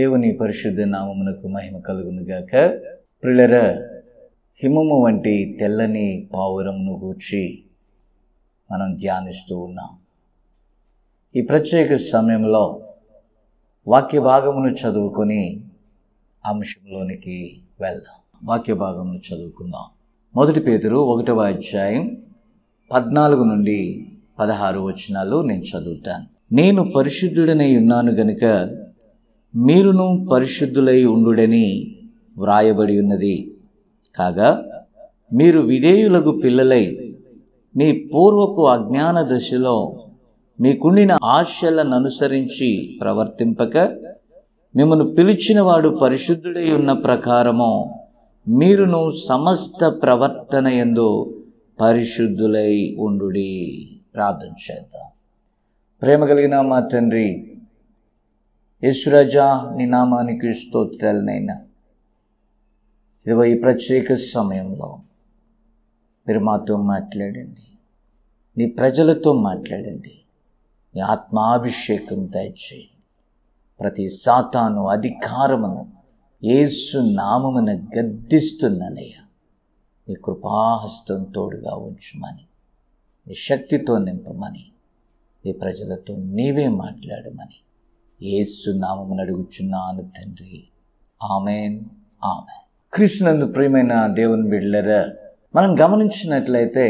దేవుని పరిశుద్ధ నామమునకు మహిమ కలుగును గాక ప్రిలర హిమము వంటి తెల్లని పావురమును గూర్చి మనం ధ్యానిస్తూ ఉన్నాం ఈ ప్రత్యేక సమయంలో వాక్య భాగమును చదువుకొని అంశంలోనికి వెళ్దాం వాక్య భాగమును చదువుకుందాం మొదటి పేతురు ఒకటవ అధ్యాయం పద్నాలుగు నుండి పదహారు వచనాలు నేను చదువుతాను నేను పరిశుద్ధుడనై ఉన్నాను గనుక మీరును పరిశుద్ధులై ఉండుడని వ్రాయబడి ఉన్నది కాగా మీరు విధేయులకు పిల్లలై మీ పూర్వపు అజ్ఞాన దశలో మీకుండిన ఆశలను అనుసరించి ప్రవర్తింపక మిమ్మను పిలిచినవాడు పరిశుద్ధుడై ఉన్న ప్రకారము మీరును సమస్త ప్రవర్తన ఎందు పరిశుద్ధులై ఉండుడి ప్రార్థన చేద్దాం ప్రేమ కలిగిన మా తండ్రి యేసురాజా నీ నామానికి స్తోత్రాలనైనా ఇదిగో ఈ ప్రత్యేక సమయంలో మీరు మాతో మాట్లాడండి నీ ప్రజలతో మాట్లాడండి నీ ఆత్మాభిషేకం దయచేయండి ప్రతి సాతాను అధికారమును యేసు నామమున గద్దిస్తున్నానయ్యా నీ కృపాహస్తం తోడుగా ఉంచుమని నీ శక్తితో నింపమని నీ ప్రజలతో నీవే మాట్లాడమని యేసు నామమును అడుగుచున్నాను తండ్రి ఆమెన్ ఆమె కృష్ణందు ప్రియమైన దేవుని బిడ్డలరా మనం గమనించినట్లయితే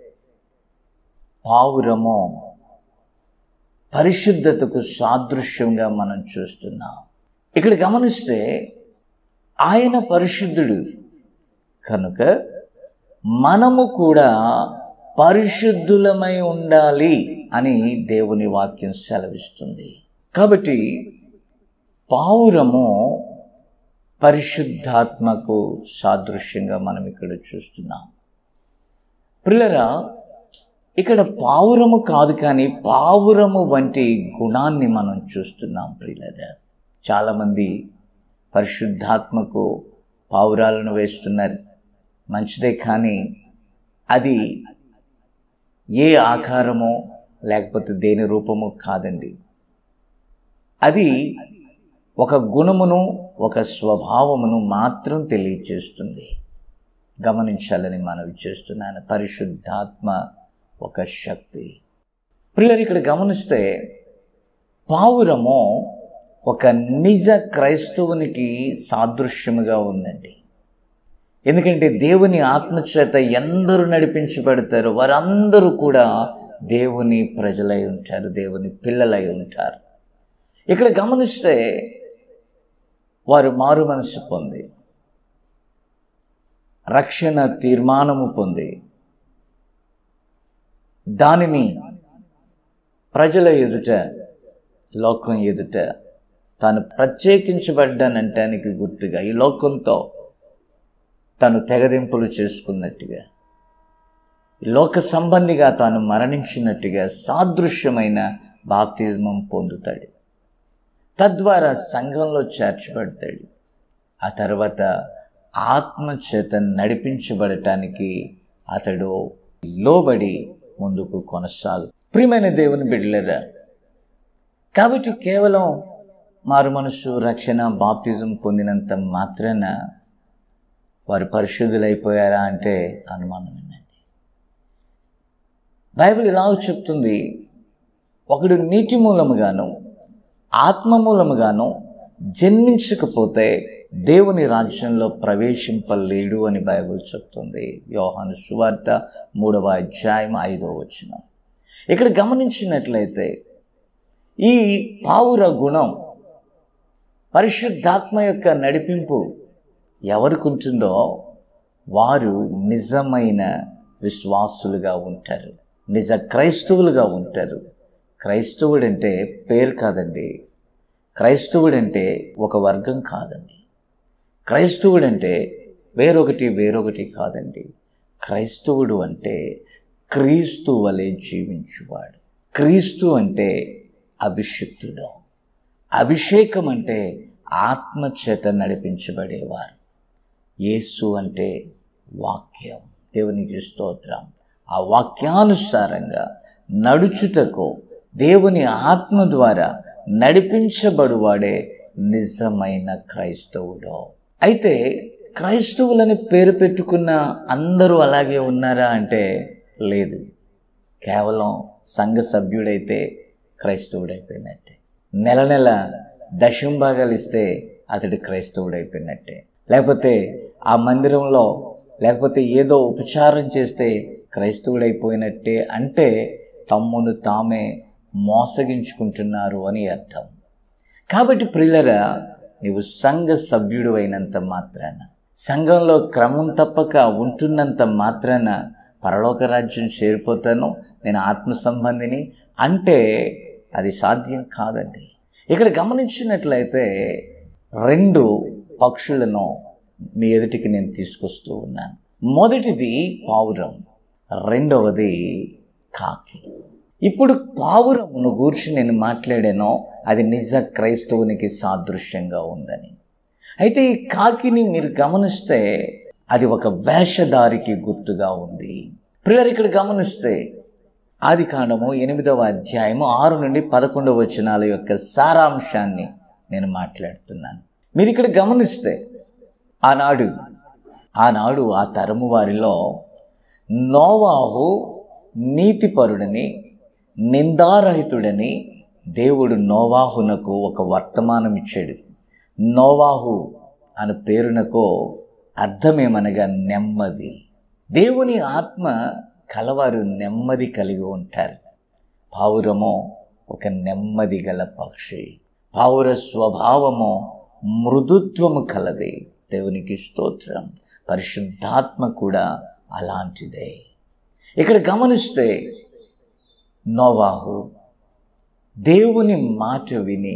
పావురము పరిశుద్ధతకు సాదృశ్యంగా మనం చూస్తున్నాం ఇక్కడ గమనిస్తే ఆయన పరిశుద్ధుడు కనుక మనము కూడా పరిశుద్ధులమై ఉండాలి అని దేవుని వాక్యం సెలవిస్తుంది కాబట్టి పావురము పరిశుద్ధాత్మకు సాదృశ్యంగా మనం ఇక్కడ చూస్తున్నాం పిల్లరా ఇక్కడ పావురము కాదు కానీ పావురము వంటి గుణాన్ని మనం చూస్తున్నాం ప్రియులరా చాలామంది పరిశుద్ధాత్మకు పావురాలను వేస్తున్నారు మంచిదే కానీ అది ఏ ఆకారమో లేకపోతే దేని రూపము కాదండి అది ఒక గుణమును ఒక స్వభావమును మాత్రం తెలియచేస్తుంది గమనించాలని మనవి చేస్తున్నాను పరిశుద్ధాత్మ ఒక శక్తి పిల్లలు ఇక్కడ గమనిస్తే పావురము ఒక నిజ క్రైస్తవునికి సాదృశ్యముగా ఉందండి ఎందుకంటే దేవుని ఆత్మచేత ఎందరూ నడిపించబడతారో వారందరూ కూడా దేవుని ప్రజలై ఉంటారు దేవుని పిల్లలై ఉంటారు ఇక్కడ గమనిస్తే వారు మారు మనసు పొంది రక్షణ తీర్మానము పొంది దానిని ప్రజల ఎదుట లోకం ఎదుట తాను ప్రత్యేకించబడ్డానంటానికి గుర్తుగా ఈ లోకంతో తను తెగదింపులు చేసుకున్నట్టుగా లోక సంబంధిగా తాను మరణించినట్టుగా సాదృశ్యమైన బాప్తిజమం పొందుతాడు తద్వారా సంఘంలో చేర్చబడతాడు ఆ తర్వాత ఆత్మ చేత నడిపించబడటానికి అతడు లోబడి ముందుకు కొనసాగు ప్రియమైన దేవుని బిడ్డలరా కాబట్టి కేవలం మారు మనసు రక్షణ బాప్తిజం పొందినంత మాత్రాన వారు పరిశుద్ధులైపోయారా అంటే అనుమానమేనండి బైబిల్ ఇలా చెప్తుంది ఒకడు నీటి మూలముగాను ఆత్మ మూలముగాను జన్మించకపోతే దేవుని రాజ్యంలో ప్రవేశింపలేడు అని బైబిల్ చెప్తుంది యోహాను సువార్త మూడవ అధ్యాయం ఐదవ వచనం ఇక్కడ గమనించినట్లయితే ఈ పావుర గుణం పరిశుద్ధాత్మ యొక్క నడిపింపు ఎవరికి ఉంటుందో వారు నిజమైన విశ్వాసులుగా ఉంటారు నిజ క్రైస్తవులుగా ఉంటారు క్రైస్తవుడంటే పేరు కాదండి క్రైస్తవుడంటే ఒక వర్గం కాదండి క్రైస్తవుడంటే వేరొకటి వేరొకటి కాదండి క్రైస్తవుడు అంటే క్రీస్తు వలె జీవించువాడు క్రీస్తు అంటే అభిషిక్తుడు అభిషేకం అంటే ఆత్మచేత నడిపించబడేవారు యేసు అంటే వాక్యం దేవునికి స్తోత్రం ఆ వాక్యానుసారంగా నడుచుటకు దేవుని ఆత్మ ద్వారా నడిపించబడువాడే నిజమైన క్రైస్తవుడో అయితే క్రైస్తవులని పేరు పెట్టుకున్న అందరూ అలాగే ఉన్నారా అంటే లేదు కేవలం సంఘ సభ్యుడైతే క్రైస్తవుడైపోయినట్టే నెల నెల దశం భాగాలు ఇస్తే అతడు క్రైస్తవుడైపోయినట్టే లేకపోతే ఆ మందిరంలో లేకపోతే ఏదో ఉపచారం చేస్తే క్రైస్తవుడైపోయినట్టే అంటే తమ్మును తామే మోసగించుకుంటున్నారు అని అర్థం కాబట్టి ప్రిల్లరా నీవు సంఘ సభ్యుడు అయినంత మాత్రాన సంఘంలో క్రమం తప్పక ఉంటున్నంత మాత్రాన పరలోక రాజ్యం చేరిపోతాను నేను ఆత్మ సంబంధిని అంటే అది సాధ్యం కాదండి ఇక్కడ గమనించినట్లయితే రెండు పక్షులను మీ ఎదుటికి నేను తీసుకొస్తూ ఉన్నాను మొదటిది పావురం రెండవది కాకి ఇప్పుడు పావురమును గూర్చి నేను మాట్లాడానో అది నిజ క్రైస్తవునికి సాదృశ్యంగా ఉందని అయితే ఈ కాకిని మీరు గమనిస్తే అది ఒక వేషధారికి గుర్తుగా ఉంది పిల్లలు ఇక్కడ గమనిస్తే ఆది కాండము ఎనిమిదవ అధ్యాయము ఆరు నుండి పదకొండవ వచనాల యొక్క సారాంశాన్ని నేను మాట్లాడుతున్నాను మీరు ఇక్కడ గమనిస్తే ఆనాడు ఆనాడు ఆ తరము వారిలో నోవాహు నీతిపరుడని నిందారహితుడని దేవుడు నోవాహునకు ఒక వర్తమానం ఇచ్చాడు నోవాహు అను పేరునకు అర్థమేమనగా నెమ్మది దేవుని ఆత్మ కలవారు నెమ్మది కలిగి ఉంటారు పావురము ఒక నెమ్మది గల పక్షి పావుర స్వభావము మృదుత్వము కలది దేవునికి స్తోత్రం పరిశుద్ధాత్మ కూడా అలాంటిదే ఇక్కడ గమనిస్తే నోవాహు దేవుని మాట విని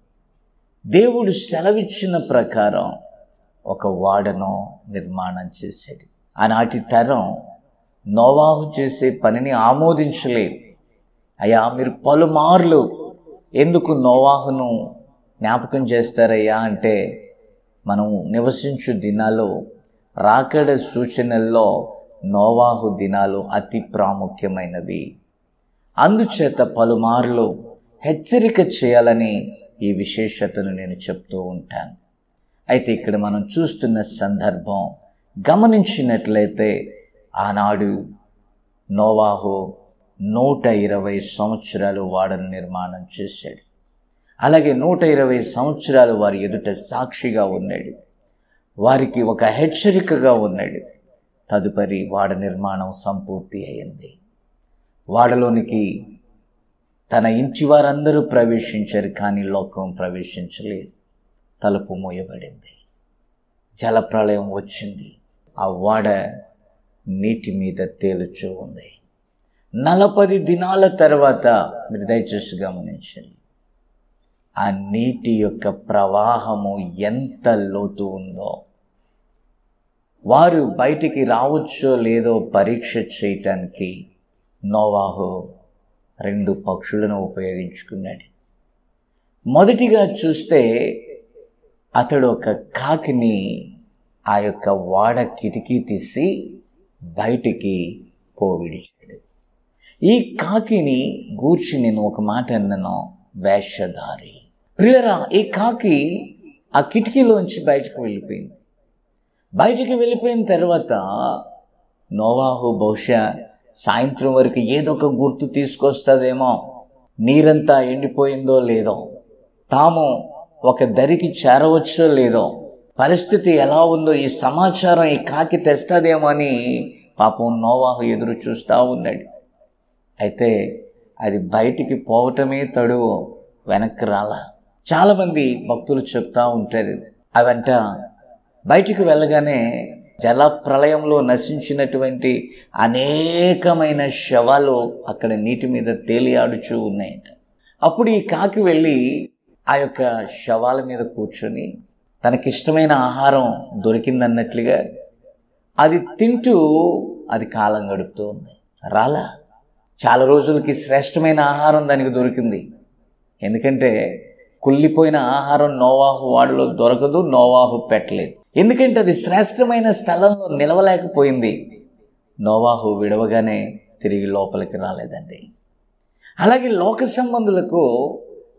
దేవుడు సెలవిచ్చిన ప్రకారం ఒక వాడను నిర్మాణం చేశాడు ఆనాటి తరం నోవాహు చేసే పనిని ఆమోదించలేదు అయ్యా మీరు పలుమార్లు ఎందుకు నోవాహును జ్ఞాపకం చేస్తారయ్యా అంటే మనం నివసించు దినాలు రాకడ సూచనల్లో నోవాహు దినాలు అతి ప్రాముఖ్యమైనవి అందుచేత పలుమార్లు హెచ్చరిక చేయాలని ఈ విశేషతను నేను చెప్తూ ఉంటాను అయితే ఇక్కడ మనం చూస్తున్న సందర్భం గమనించినట్లయితే ఆనాడు నోవాహు నూట ఇరవై సంవత్సరాలు వాడను నిర్మాణం చేశాడు అలాగే నూట ఇరవై సంవత్సరాలు వారి ఎదుట సాక్షిగా ఉన్నాడు వారికి ఒక హెచ్చరికగా ఉన్నాడు తదుపరి వాడ నిర్మాణం సంపూర్తి అయింది వాడలోనికి తన ఇంటి వారందరూ ప్రవేశించారు కానీ లోకం ప్రవేశించలేదు తలుపు మూయబడింది జలప్రళయం వచ్చింది ఆ వాడ నీటి మీద తేలుచూ ఉంది నలపది దినాల తర్వాత మీరు దయచేసి గమనించండి ఆ నీటి యొక్క ప్రవాహము ఎంత లోతు ఉందో వారు బయటికి రావచ్చో లేదో పరీక్ష చేయటానికి నోవాహు రెండు పక్షులను ఉపయోగించుకున్నాడు మొదటిగా చూస్తే అతడు ఒక కాకిని ఆ యొక్క వాడ కిటికీ తీసి బయటికి పోవిడిచాడు ఈ కాకిని గూర్చి నేను ఒక మాట అన్నాను వేషధారి ప్రియరా ఈ కాకి ఆ కిటికీలోంచి బయటకు వెళ్ళిపోయింది బయటికి వెళ్ళిపోయిన తర్వాత నోవాహు బహుశా సాయంత్రం వరకు ఏదో ఒక గుర్తు తీసుకొస్తుందేమో నీరంతా ఎండిపోయిందో లేదో తాము ఒక దరికి చేరవచ్చో లేదో పరిస్థితి ఎలా ఉందో ఈ సమాచారం ఈ కాకి తెస్తుందేమో అని పాపం నోవాహు ఎదురు చూస్తూ ఉన్నాడు అయితే అది బయటికి పోవటమే తడువు వెనక్కి రాలా చాలామంది భక్తులు చెప్తా ఉంటారు అవంట బయటికి వెళ్ళగానే జల ప్రళయంలో నశించినటువంటి అనేకమైన శవాలు అక్కడ నీటి మీద తేలియాడుచూ ఉన్నాయంట అప్పుడు ఈ కాకి వెళ్ళి ఆ యొక్క శవాల మీద కూర్చొని తనకిష్టమైన ఆహారం దొరికిందన్నట్లుగా అది తింటూ అది కాలం గడుపుతూ ఉంది రాలా చాలా రోజులకి శ్రేష్టమైన ఆహారం దానికి దొరికింది ఎందుకంటే కుళ్ళిపోయిన ఆహారం నోవాహు వాడిలో దొరకదు నోవాహు పెట్టలేదు ఎందుకంటే అది శ్రేష్టమైన స్థలంలో నిలవలేకపోయింది నోవాహు విడవగానే తిరిగి లోపలికి రాలేదండి అలాగే లోక సంబంధులకు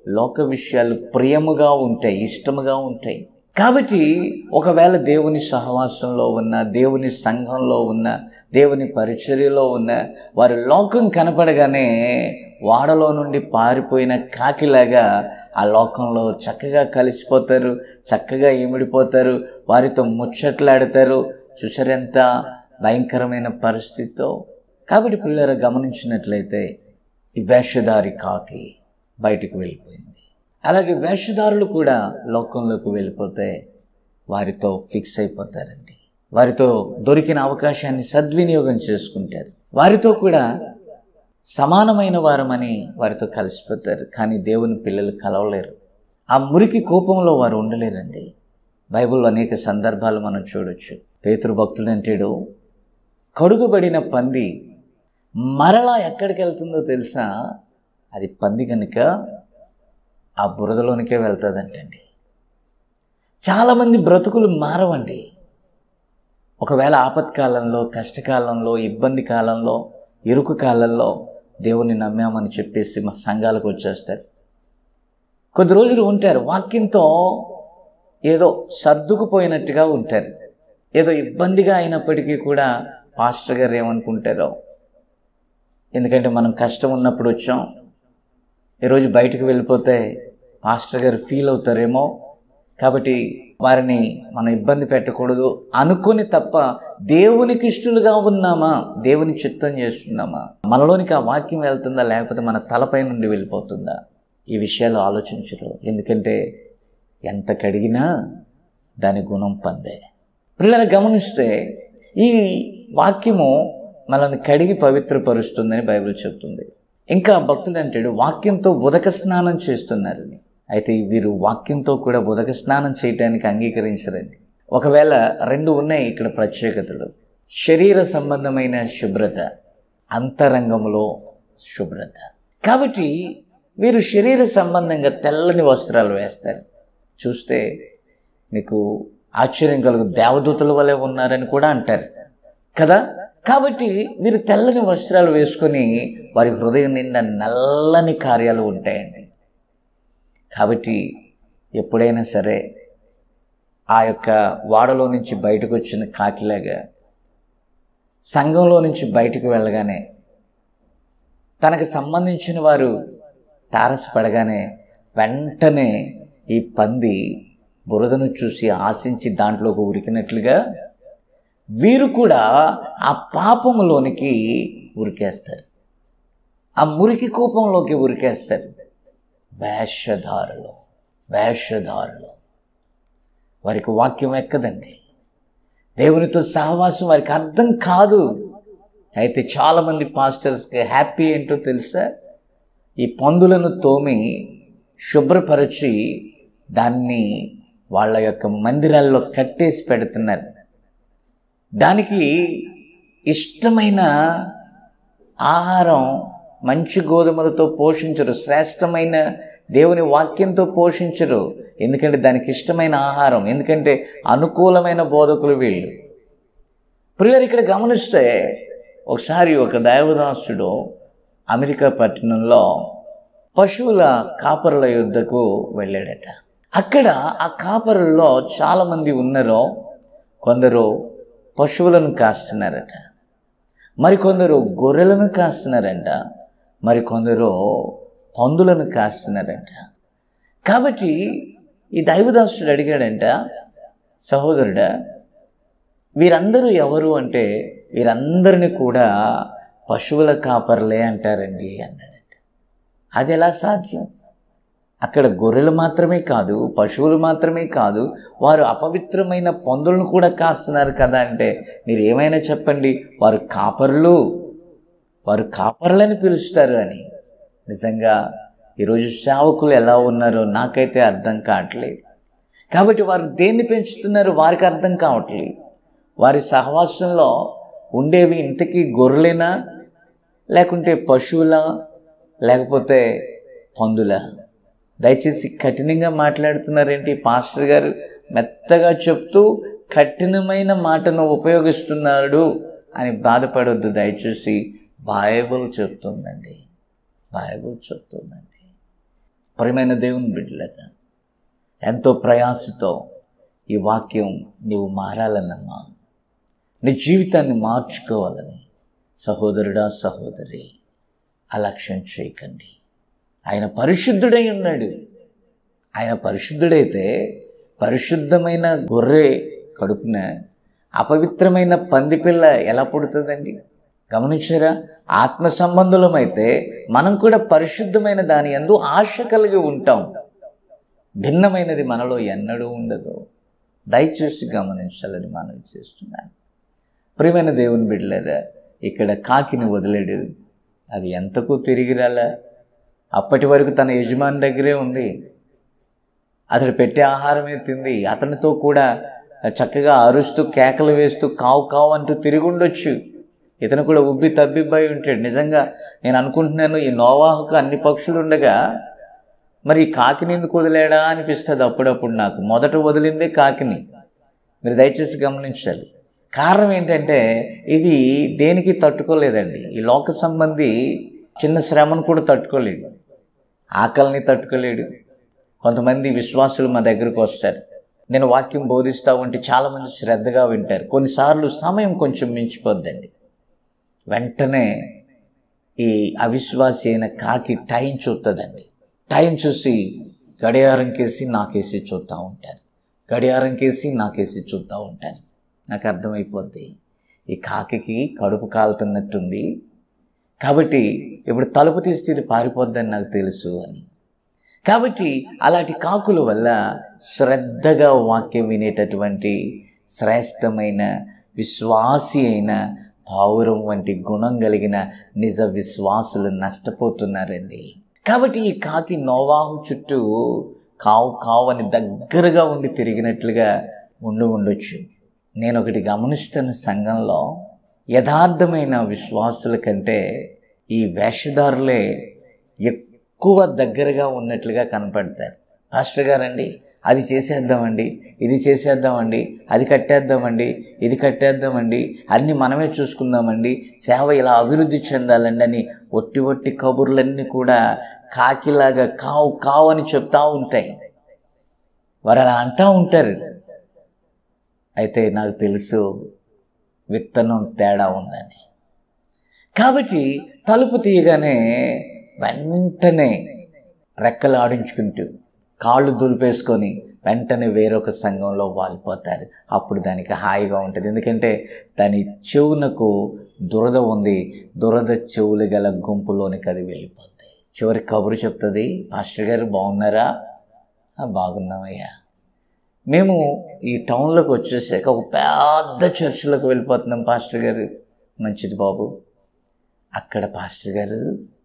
లోక విషయాలు ప్రియముగా ఉంటాయి ఇష్టముగా ఉంటాయి కాబట్టి ఒకవేళ దేవుని సహవాసంలో ఉన్న దేవుని సంఘంలో ఉన్న దేవుని పరిచర్యలో ఉన్న వారి లోకం కనపడగానే వాడలో నుండి పారిపోయిన కాకిలాగా ఆ లోకంలో చక్కగా కలిసిపోతారు చక్కగా ఇమిడిపోతారు వారితో ముచ్చట్లాడతారు చూసారెంత భయంకరమైన పరిస్థితితో కాబట్టి పిల్లలు గమనించినట్లయితే ఈ వేషధారి కాకి బయటికి వెళ్ళిపోయింది అలాగే వేషధారులు కూడా లోకంలోకి వెళ్ళిపోతే వారితో ఫిక్స్ అయిపోతారండి వారితో దొరికిన అవకాశాన్ని సద్వినియోగం చేసుకుంటారు వారితో కూడా సమానమైన వారమని వారితో కలిసిపోతారు కానీ దేవుని పిల్లలు కలవలేరు ఆ మురికి కోపంలో వారు ఉండలేరండి బైబిల్లో అనేక సందర్భాలు మనం చూడొచ్చు పేతురు భక్తుడు అంటాడు కడుగుబడిన పంది మరలా ఎక్కడికి వెళ్తుందో తెలుసా అది పంది కనుక ఆ బురదలోనికే వెళ్తుందంటండి చాలామంది బ్రతుకులు మారవండి ఒకవేళ ఆపత్కాలంలో కష్టకాలంలో ఇబ్బంది కాలంలో ఇరుకు కాలంలో దేవుని నమ్మామని చెప్పేసి మా సంఘాలకు వచ్చేస్తారు కొద్ది రోజులు ఉంటారు వాక్యంతో ఏదో సర్దుకుపోయినట్టుగా ఉంటారు ఏదో ఇబ్బందిగా అయినప్పటికీ కూడా పాస్టర్ గారు ఏమనుకుంటారో ఎందుకంటే మనం కష్టం ఉన్నప్పుడు వచ్చాం ఈరోజు బయటకు వెళ్ళిపోతే పాస్టర్ గారు ఫీల్ అవుతారేమో కాబట్టి వారిని మనం ఇబ్బంది పెట్టకూడదు అనుకొని తప్ప దేవునికి ఇష్టలుగా ఉన్నామా దేవుని చిత్తం చేస్తున్నామా మనలోనికి ఆ వాక్యం వెళ్తుందా లేకపోతే మన తలపై నుండి వెళ్ళిపోతుందా ఈ విషయాలు ఆలోచించరు ఎందుకంటే ఎంత కడిగినా దాని గుణం పందే పిల్లలు గమనిస్తే ఈ వాక్యము మనల్ని కడిగి పవిత్రపరుస్తుందని బైబిల్ చెప్తుంది ఇంకా భక్తుడు అంటాడు వాక్యంతో ఉదక స్నానం చేస్తున్నారని అయితే వీరు వాక్యంతో కూడా ఉదక స్నానం చేయటానికి అంగీకరించరండి ఒకవేళ రెండు ఉన్నాయి ఇక్కడ ప్రత్యేకతలు శరీర సంబంధమైన శుభ్రత అంతరంగంలో శుభ్రత కాబట్టి వీరు శరీర సంబంధంగా తెల్లని వస్త్రాలు వేస్తారు చూస్తే మీకు ఆశ్చర్యం కలుగు దేవదూతల వలె ఉన్నారని కూడా అంటారు కదా కాబట్టి వీరు తెల్లని వస్త్రాలు వేసుకొని వారి హృదయం నిండా నల్లని కార్యాలు ఉంటాయండి కాబట్టి ఎప్పుడైనా సరే ఆ యొక్క వాడలో నుంచి బయటకు వచ్చిన కాకిలాగా సంఘంలో నుంచి బయటకు వెళ్ళగానే తనకు సంబంధించిన వారు తారసపడగానే వెంటనే ఈ పంది బురదను చూసి ఆశించి దాంట్లోకి ఉరికినట్లుగా వీరు కూడా ఆ పాపములోనికి ఉరికేస్తారు ఆ మురికి కూపంలోకి ఉరికేస్తారు వేషధారులు వేషధారులు వారికి వాక్యం ఎక్కదండి దేవునితో సహవాసం వారికి అర్థం కాదు అయితే చాలామంది పాస్టర్స్కి హ్యాపీ ఏంటో తెలుసా ఈ పందులను తోమి శుభ్రపరిచి దాన్ని వాళ్ళ యొక్క మందిరాల్లో కట్టేసి పెడుతున్నారు దానికి ఇష్టమైన ఆహారం మంచి గోధుమలతో పోషించరు శ్రేష్టమైన దేవుని వాక్యంతో పోషించరు ఎందుకంటే దానికి ఇష్టమైన ఆహారం ఎందుకంటే అనుకూలమైన బోధకులు వీళ్ళు పిల్లలు ఇక్కడ గమనిస్తే ఒకసారి ఒక దైవదాసుడు అమెరికా పట్టణంలో పశువుల కాపరుల యుద్ధకు వెళ్ళాడట అక్కడ ఆ కాపరుల్లో చాలామంది ఉన్నారో కొందరు పశువులను కాస్తున్నారట మరికొందరు గొర్రెలను కాస్తున్నారంట మరికొందరు పందులను కాస్తున్నారంట కాబట్టి ఈ దైవదాసుడు అడిగాడంట సహోదరుడా వీరందరూ ఎవరు అంటే వీరందరిని కూడా పశువుల కాపర్లే అంటారండి అన్నాడంట అది ఎలా సాధ్యం అక్కడ గొర్రెలు మాత్రమే కాదు పశువులు మాత్రమే కాదు వారు అపవిత్రమైన పందులను కూడా కాస్తున్నారు కదా అంటే మీరు ఏమైనా చెప్పండి వారు కాపర్లు వారు కాపర్లని పిలుస్తారు అని నిజంగా ఈరోజు సేవకులు ఎలా ఉన్నారో నాకైతే అర్థం కావట్లేదు కాబట్టి వారు దేన్ని పెంచుతున్నారు వారికి అర్థం కావట్లేదు వారి సహవాసంలో ఉండేవి ఇంతకీ గొర్రెలేనా లేకుంటే పశువుల లేకపోతే పందుల దయచేసి కఠినంగా మాట్లాడుతున్నారేంటి పాస్టర్ గారు మెత్తగా చెప్తూ కఠినమైన మాటను ఉపయోగిస్తున్నాడు అని బాధపడొద్దు దయచేసి బైబుల్ చెప్తుందండి బైబుల్ చెప్తుందండి ప్రియమైన దేవుని బిడ్డలరా ఎంతో ప్రయాసతో ఈ వాక్యం నీవు మారాలన్నమ్మా నీ జీవితాన్ని మార్చుకోవాలని సహోదరుడా సహోదరి అలక్ష్యం చేయకండి ఆయన పరిశుద్ధుడై ఉన్నాడు ఆయన పరిశుద్ధుడైతే పరిశుద్ధమైన గొర్రె కడుపున అపవిత్రమైన పందిపిల్ల ఎలా పుడుతుందండి గమనించారా ఆత్మ సంబంధులమైతే మనం కూడా పరిశుద్ధమైన దాని అందు ఆశ కలిగి ఉంటాం భిన్నమైనది మనలో ఎన్నడూ ఉండదు దయచేసి గమనించాలని మనం చేస్తున్నాను ప్రియమైన దేవుని బిడ్డలేదా ఇక్కడ కాకిని వదిలేడు అది ఎంతకు తిరిగి రాలా అప్పటి వరకు తన యజమాని దగ్గరే ఉంది అతడు పెట్టే ఆహారమే తింది అతనితో కూడా చక్కగా అరుస్తూ కేకలు వేస్తూ కావు కావు అంటూ తిరిగి ఉండొచ్చు ఇతను కూడా ఉబ్బి తబ్బిబ్బై ఉంటాడు నిజంగా నేను అనుకుంటున్నాను ఈ నోవాహుకు అన్ని పక్షులు ఉండగా మరి ఈ కాకిని ఎందుకు వదిలేడా అనిపిస్తుంది అప్పుడప్పుడు నాకు మొదట వదిలిందే కాకిని మీరు దయచేసి గమనించాలి కారణం ఏంటంటే ఇది దేనికి తట్టుకోలేదండి ఈ లోక సంబంధి చిన్న శ్రమను కూడా తట్టుకోలేడు ఆకలిని తట్టుకోలేడు కొంతమంది విశ్వాసులు మా దగ్గరకు వస్తారు నేను వాక్యం బోధిస్తూ ఉంటే చాలామంది శ్రద్ధగా వింటారు కొన్నిసార్లు సమయం కొంచెం మించిపోద్దండి వెంటనే ఈ అవిశ్వాసి అయిన కాకి టైం చూస్తుందండి టైం చూసి గడియారం కేసి నాకేసి చూస్తూ ఉంటారు గడియారం కేసి నాకేసి చూస్తూ ఉంటారు నాకు అర్థమైపోద్ది ఈ కాకికి కడుపు కాలుతున్నట్టుంది కాబట్టి ఇప్పుడు తలుపు తీస్తే ఇది పారిపోద్దని నాకు తెలుసు అని కాబట్టి అలాంటి కాకుల వల్ల శ్రద్ధగా వాక్యం వినేటటువంటి శ్రేష్టమైన విశ్వాసి అయిన పావురం వంటి గుణం కలిగిన నిజ విశ్వాసులు నష్టపోతున్నారండి కాబట్టి ఈ కాకి నోవాహు చుట్టూ కావు కావు అని దగ్గరగా ఉండి తిరిగినట్లుగా ఉండి ఉండొచ్చు నేను ఒకటి గమనిస్తున్న సంఘంలో యథార్థమైన విశ్వాసుల కంటే ఈ వేషధారులే ఎక్కువ దగ్గరగా ఉన్నట్లుగా కనపడతారు పాస్టర్ గారండి అది చేసేద్దామండి ఇది చేసేద్దామండి అది కట్టేద్దామండి ఇది కట్టేద్దామండి అన్నీ మనమే చూసుకుందామండి సేవ ఇలా అభివృద్ధి చెందాలండి అని ఒట్టి ఒట్టి కబుర్లన్నీ కూడా కాకిలాగా కావు కావు అని చెప్తా ఉంటాయి వారు అలా అంటూ ఉంటారు అయితే నాకు తెలుసు విత్తనం తేడా ఉందని కాబట్టి తలుపు తీయగానే వెంటనే రెక్కలు ఆడించుకుంటూ కాళ్ళు దులిపేసుకొని వెంటనే వేరొక సంఘంలో వాలిపోతారు అప్పుడు దానికి హాయిగా ఉంటుంది ఎందుకంటే దాని చెవునకు దురద ఉంది దురద చెవులు గల గుంపులోనికి అది వెళ్ళిపోద్ది చివరి కబురు చెప్తుంది పాస్టర్ గారు బాగున్నారా "ఆ, బాగున్నామయ్యా మేము ఈ టౌన్లోకి వచ్చేసాక ఒక పెద్ద చర్చిలోకి వెళ్ళిపోతున్నాం పాస్టర్ గారు మంచిది బాబు అక్కడ పాస్టర్ గారు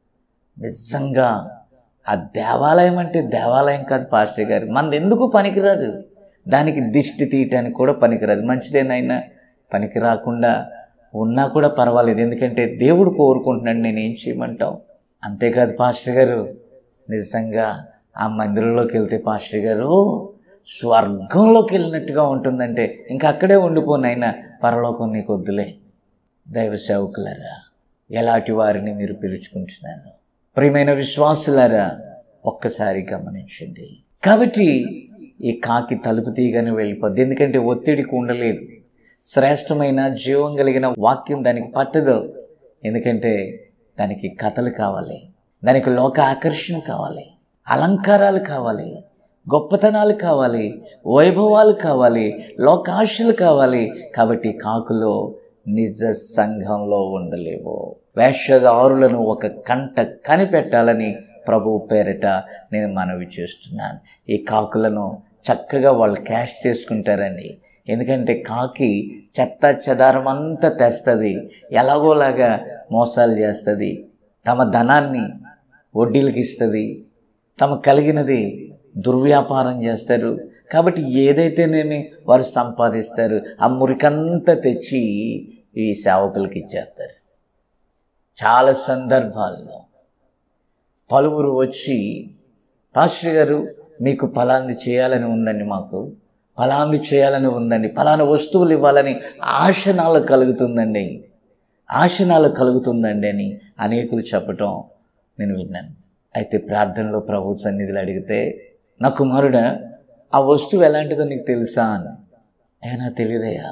నిజంగా ఆ దేవాలయం అంటే దేవాలయం కాదు పాస్టర్ గారు మనది ఎందుకు పనికిరాదు దానికి దిష్టి తీయటానికి కూడా పనికిరాదు మంచిదేనైనా పనికి రాకుండా ఉన్నా కూడా పర్వాలేదు ఎందుకంటే దేవుడు కోరుకుంటున్నాడు నేను ఏం చేయమంటావు అంతేకాదు పాస్టర్ గారు నిజంగా ఆ మందిరంలోకి వెళ్తే పాస్టర్ గారు స్వర్గంలోకి వెళ్ళినట్టుగా ఉంటుందంటే ఇంకా అక్కడే ఉండిపోనైనా పరలోకం నీకు వద్దులే దైవ సేవకులారా ఎలాంటి వారిని మీరు పిలుచుకుంటున్నారు ప్రియమైన విశ్వాసులారా ఒక్కసారి గమనించండి కాబట్టి ఈ కాకి తలుపు తీయగానే వెళ్ళిపోద్ది ఎందుకంటే ఒత్తిడికి ఉండలేదు శ్రేష్టమైన జీవం కలిగిన వాక్యం దానికి పట్టదు ఎందుకంటే దానికి కథలు కావాలి దానికి లోక ఆకర్షణ కావాలి అలంకారాలు కావాలి గొప్పతనాలు కావాలి వైభవాలు కావాలి లోకాశలు కావాలి కాబట్టి కాకులో నిజ సంఘంలో ఉండలేవు వేషధారులను ఒక కంట కనిపెట్టాలని ప్రభువు పేరిట నేను మనవి చేస్తున్నాను ఈ కాకులను చక్కగా వాళ్ళు క్యాష్ చేసుకుంటారండి ఎందుకంటే కాకి చెత్త చెదారం అంతా తెస్తుంది ఎలాగోలాగా మోసాలు చేస్తుంది తమ ధనాన్ని వడ్డీలకి ఇస్తుంది తమ కలిగినది దుర్వ్యాపారం చేస్తారు కాబట్టి ఏదైతేనేమి వారు సంపాదిస్తారు ఆ మురికంతా తెచ్చి ఈ సేవకులకి ఇచ్చేస్తారు చాలా సందర్భాల్లో పలువురు వచ్చి పాస్టర్ గారు మీకు ఫలాంది చేయాలని ఉందండి మాకు ఫలాంది చేయాలని ఉందండి ఫలానా వస్తువులు ఇవ్వాలని ఆశ నాలో కలుగుతుందండి ఆశ నాలో కలుగుతుందండి అని అనేకులు చెప్పటం నేను విన్నాను అయితే ప్రార్థనలో ప్రభు సన్నిధిలో అడిగితే నా కుమారుడా ఆ వస్తువు ఎలాంటిదో నీకు తెలుసా అని ఏ నాకు తెలియదయ్యా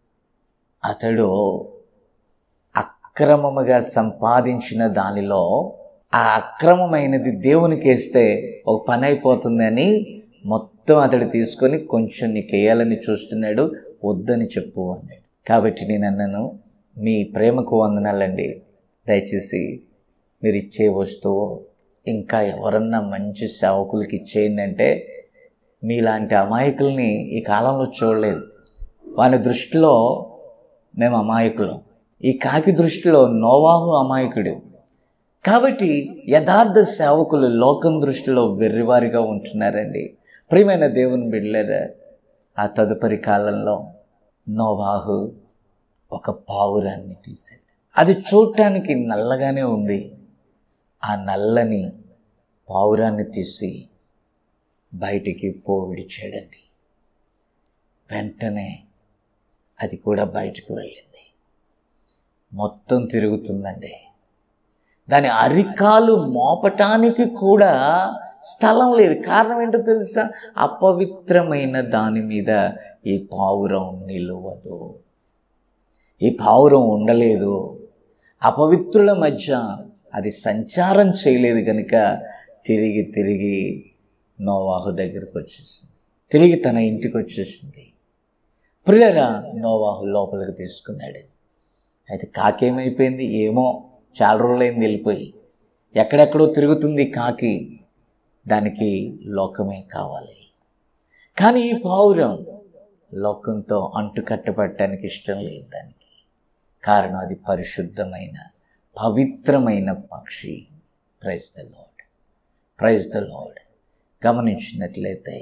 అతడు అక్రమముగా సంపాదించిన దానిలో ఆ అక్రమమైనది దేవునికి వేస్తే ఒక పని అయిపోతుందని మొత్తం అతడు తీసుకొని కొంచెం నీకు వేయాలని చూస్తున్నాడు వద్దని చెప్పు అన్నాడు కాబట్టి నేను అన్నాను మీ ప్రేమకు వందనాలండి దయచేసి మీరు ఇచ్చే వస్తువు ఇంకా ఎవరన్నా మంచి సేవకులకి ఇచ్చేయండి అంటే మీలాంటి అమాయకుల్ని ఈ కాలంలో చూడలేదు వాని దృష్టిలో మేము అమాయకులం ఈ కాకి దృష్టిలో నోవాహు అమాయకుడు కాబట్టి యథార్థ సేవకులు లోకం దృష్టిలో వెర్రివారిగా ఉంటున్నారండి ప్రియమైన దేవుని బిడ్డలేరా ఆ తదుపరి కాలంలో నోవాహు ఒక పావురాన్ని తీశాడు అది చూడటానికి నల్లగానే ఉంది ఆ నల్లని పావురాన్ని తీసి బయటికి పోవిడిచాడండి వెంటనే అది కూడా బయటకు వెళ్ళింది మొత్తం తిరుగుతుందండి దాని అరికాలు మోపటానికి కూడా స్థలం లేదు కారణం ఏంటో తెలుసా అపవిత్రమైన దాని మీద ఈ పావురం నిలువదు ఈ పావురం ఉండలేదు అపవిత్రుల మధ్య అది సంచారం చేయలేదు కనుక తిరిగి తిరిగి నోవాహు దగ్గరికి వచ్చేసింది తిరిగి తన ఇంటికి వచ్చేసింది ప్రియులరా నోవాహు లోపలికి తీసుకున్నాడు అయితే కాకేమైపోయింది ఏమో చాలా రోజులైంది వెళ్ళిపోయి ఎక్కడెక్కడో తిరుగుతుంది కాకి దానికి లోకమే కావాలి కానీ ఈ పావురం లోకంతో అంటుకట్టబడటానికి ఇష్టం లేదు దానికి కారణం అది పరిశుద్ధమైన పవిత్రమైన పక్షి praise the Lord praise the Lord గమనించినట్లయితే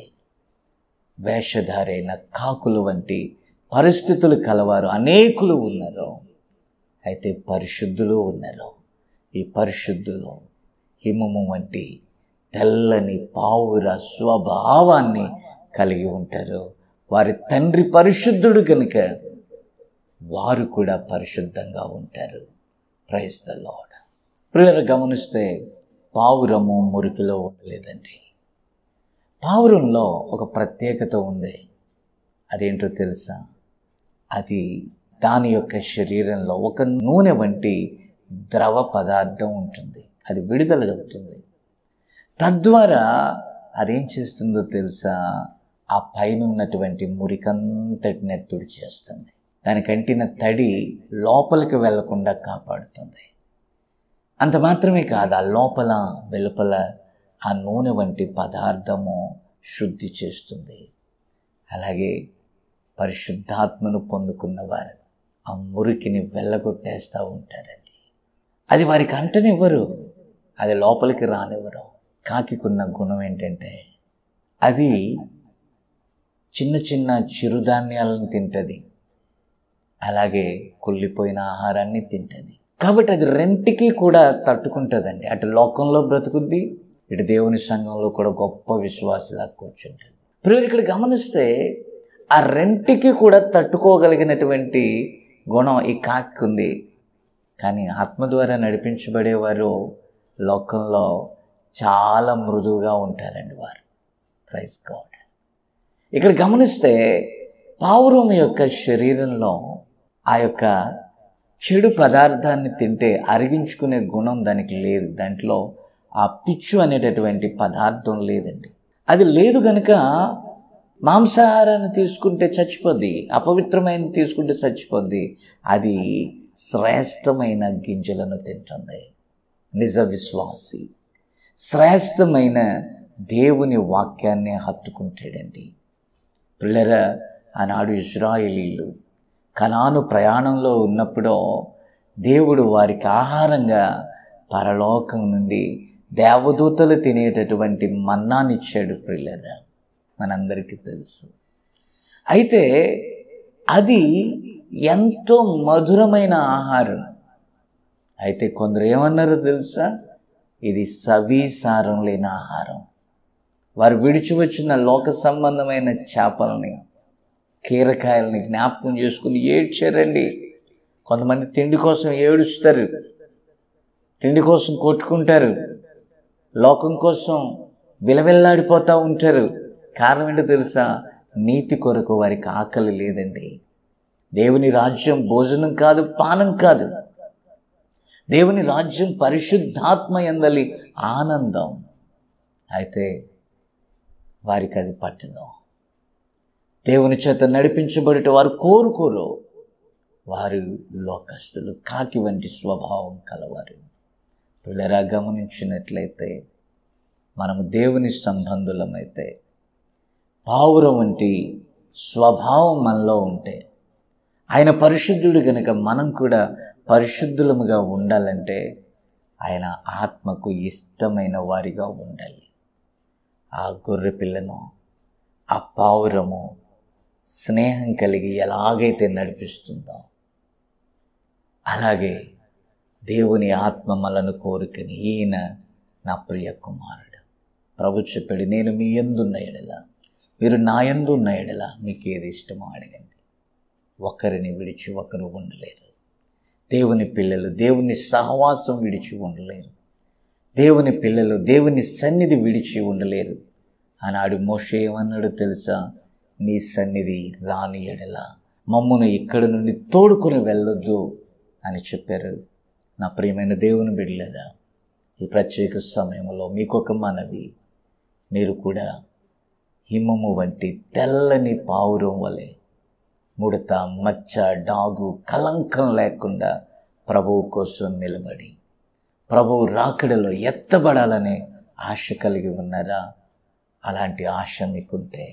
వేషధారైన కాకులు వంటి పరిస్థితులు కలవారు అనేకులు ఉన్నారు అయితే పరిశుద్ధులు ఉన్నారు ఈ పరిశుద్ధులు హిమము వంటి తెల్లని పావుర స్వభావాన్ని కలిగి ఉంటారు వారి తండ్రి పరిశుద్ధుడు కనుక వారు కూడా పరిశుద్ధంగా ఉంటారు ప్రైజ్ ద లాడ్ పిల్లలు గమనిస్తే పావురము మురికిలో ఉండలేదండి పావురంలో ఒక ప్రత్యేకత ఉంది అదేంటో తెలుసా అది దాని యొక్క శరీరంలో ఒక నూనె వంటి ద్రవ పదార్థం ఉంటుంది అది విడుదల అవుతుంది తద్వారా అదేం చేస్తుందో తెలుసా ఆ పైన ఉన్నటువంటి మురికంతటిని ఎత్తుడు చేస్తుంది దానికంటిన తడి లోపలికి వెళ్లకుండా కాపాడుతుంది అంత మాత్రమే కాదు ఆ లోపల వెలుపల ఆ నూనె వంటి పదార్థము శుద్ధి చేస్తుంది అలాగే పరిశుద్ధాత్మను పొందుకున్నవారు ఆ మురికిని వెళ్ళగొట్టేస్తూ ఉంటారండి అది వారికి అంటనివ్వరు అది లోపలికి రానివ్వరు కాకికున్న గుణం ఏంటంటే అది చిన్న చిన్న చిరుధాన్యాలను తింటుంది అలాగే కుళ్ళిపోయిన ఆహారాన్ని తింటుంది కాబట్టి అది రెంటికి కూడా తట్టుకుంటుందండి అటు లోకంలో బ్రతుకుద్ది ఇటు దేవుని సంఘంలో కూడా గొప్ప విశ్వాసలా కూర్చుంటుంది పిల్లలు ఇక్కడ గమనిస్తే ఆ రెంటికి కూడా తట్టుకోగలిగినటువంటి గుణం ఈ కాకి ఉంది కానీ ఆత్మ ద్వారా నడిపించబడేవారు లోకంలో చాలా మృదువుగా ఉంటారండి వారు ప్రైజ్ గాడ్ ఇక్కడ గమనిస్తే పావురం యొక్క శరీరంలో ఆ యొక్క చెడు పదార్థాన్ని తింటే అరిగించుకునే గుణం దానికి లేదు దాంట్లో ఆ పిచ్చు అనేటటువంటి పదార్థం లేదండి అది లేదు కనుక మాంసాహారాన్ని తీసుకుంటే చచ్చిపోద్ది అపవిత్రమైనది తీసుకుంటే చచ్చిపోద్ది అది శ్రేష్టమైన గింజలను తింటుంది నిజ విశ్వాసి శ్రేష్టమైన దేవుని వాక్యాన్ని హత్తుకుంటాడండి పిల్లర ఆనాడు ఇస్రాయేలీలు కనాను ప్రయాణంలో ఉన్నప్పుడో దేవుడు వారికి ఆహారంగా పరలోకం నుండి దేవదూతలు తినేటటువంటి మన్నానిచ్చాడు పిల్లర మనందరికీ తెలుసు అయితే అది ఎంతో మధురమైన ఆహారం అయితే కొందరు ఏమన్నారో తెలుసా ఇది సవీసారం లేని ఆహారం వారు విడిచి వచ్చిన లోక సంబంధమైన చేపలని కీరకాయలని జ్ఞాపకం చేసుకుని ఏడ్చారండి కొంతమంది తిండి కోసం ఏడుస్తారు తిండి కోసం కొట్టుకుంటారు లోకం కోసం విలవిల్లాడిపోతూ ఉంటారు కారణం ఏంటో తెలుసా నీతి కొరకు వారికి ఆకలి లేదండి దేవుని రాజ్యం భోజనం కాదు పానం కాదు దేవుని రాజ్యం పరిశుద్ధాత్మ ఎందలి ఆనందం అయితే వారికి అది పట్టదు దేవుని చేత నడిపించబడిట వారు కోరుకోరు వారు లోకస్తులు కాకి వంటి స్వభావం కలవారు పిల్లరా గమనించినట్లయితే మనము దేవుని సంబంధులమైతే పావురం వంటి స్వభావం మనలో ఉంటే ఆయన పరిశుద్ధుడు కనుక మనం కూడా పరిశుద్ధులముగా ఉండాలంటే ఆయన ఆత్మకు ఇష్టమైన వారిగా ఉండాలి ఆ గొర్రె పిల్లను ఆ పావురము స్నేహం కలిగి ఎలాగైతే నడిపిస్తుందో అలాగే దేవుని ఆత్మ మనను కోరుకని ఈయన నా ప్రియ కుమారుడు ప్రభు చెప్పాడు నేను మీ ఎందున్న ఎడల మీరు నా ఎందున్న ఎడల మీకు ఏది ఇష్టమో అడగండి ఒకరిని విడిచి ఒకరు ఉండలేరు దేవుని పిల్లలు దేవుని సహవాసం విడిచి ఉండలేరు దేవుని పిల్లలు దేవుని సన్నిధి విడిచి ఉండలేరు ఆనాడు మోషే ఏమన్నాడు తెలుసా నీ సన్నిధి రాని ఎడల మమ్మును ఇక్కడి నుండి తోడుకొని వెళ్ళొద్దు అని చెప్పారు నా ప్రియమైన దేవుని బిడ్డలేదా ఈ ప్రత్యేక సమయంలో మీకొక మనవి మీరు కూడా హిమము వంటి తెల్లని పావురం వలె ముడత మచ్చ డాగు కలంకం లేకుండా ప్రభువు కోసం నిలబడి ప్రభువు రాకడలో ఎత్తబడాలనే ఆశ కలిగి ఉన్నారా అలాంటి ఆశ మీకుంటే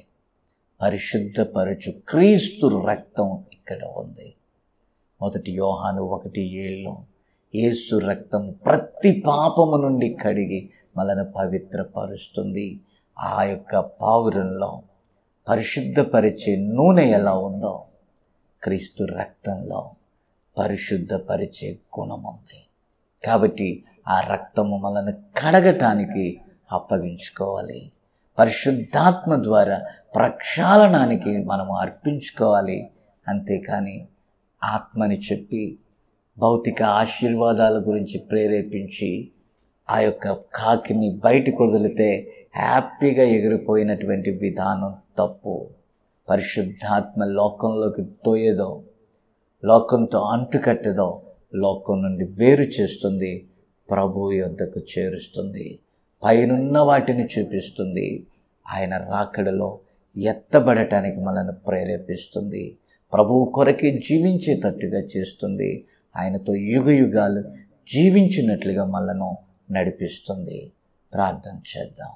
పరిశుద్ధపరచు క్రీస్తు రక్తం ఇక్కడ ఉంది మొదటి యోహాను ఒకటి ఏళ్ళలో యేసు రక్తం ప్రతి పాపము నుండి కడిగి మనను పవిత్రపరుస్తుంది ఆ యొక్క పావురంలో పరిశుద్ధపరిచే నూనె ఎలా ఉందో క్రీస్తు రక్తంలో పరిశుద్ధపరిచే గుణం ఉంది కాబట్టి ఆ రక్తము మనల్ని కడగటానికి అప్పగించుకోవాలి పరిశుద్ధాత్మ ద్వారా ప్రక్షాళనానికి మనము అర్పించుకోవాలి అంతేకాని ఆత్మని చెప్పి భౌతిక ఆశీర్వాదాల గురించి ప్రేరేపించి ఆ యొక్క కాకిని బయటకు వదిలితే హ్యాపీగా ఎగిరిపోయినటువంటి విధానం తప్పు పరిశుద్ధాత్మ లోకంలోకి తోయేదో లోకంతో అంటుకట్టదో లోకం నుండి వేరు చేస్తుంది ప్రభు యొద్దకు చేరుస్తుంది పైనున్న వాటిని చూపిస్తుంది ఆయన రాకడలో ఎత్తబడటానికి మనల్ని ప్రేరేపిస్తుంది ప్రభువు కొరకే జీవించేటట్టుగా చేస్తుంది ఆయనతో యుగ యుగాలు జీవించినట్లుగా మనను నడిపిస్తుంది ప్రార్థన చేద్దాం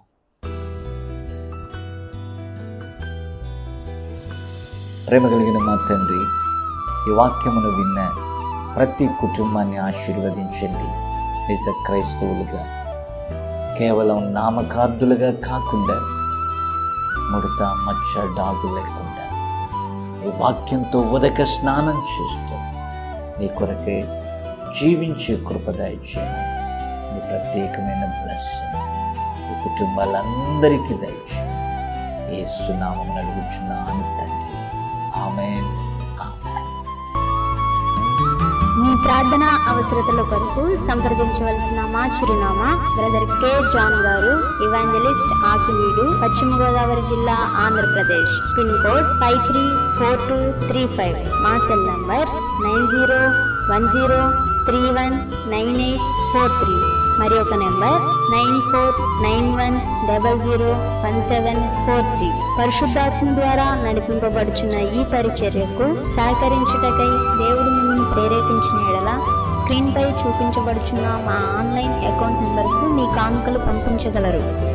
ప్రేమ కలిగిన మా తండ్రి ఈ వాక్యమును విన్న ప్రతి కుటుంబాన్ని ఆశీర్వదించండి నిజ క్రైస్తవులుగా కేవలం నామకార్థులుగా కాకుండా ముడత మచ్చ డాగు లేకుండా ఈ వాక్యంతో ఉదక స్నానం చేస్తూ నీ కొరకే జీవించే కృప దయచేయమని నీ ప్రత్యేకమైన బ్లెస్సింగ్ ఈ కుటుంబాలందరికీ దయచేయమని ఏసునామం అడుగుచున్నాను తండ్రి ఆమెన్ ఆమెన్ మీ ప్రార్థన అవసరతల కొరకు సంప్రదించవలసిన మా చిరునామా బ్రదర్ కె జాన్ గారు ఇవాంజలిస్ట్ ఆకివీడు పశ్చిమ గోదావరి జిల్లా Andhra Pradesh pin code five three four two three five మా cell numbers nine zero one zero three one nine eight four three మరి ఒక number nine four nine one double zero one seven four three పరిశుద్ధాత్మ ద్వారా నడిపింపబడుచున్న ఈ పరిచర్యకు సహకరించుటకై దేవుడు మిమ్మల్ని ప్రేరేపించిన ఎడల స్క్రీన్పై చూపించబడుచున్న మా ఆన్లైన్ అకౌంట్ నంబర్కు మీ కానుకలు పంపించగలరు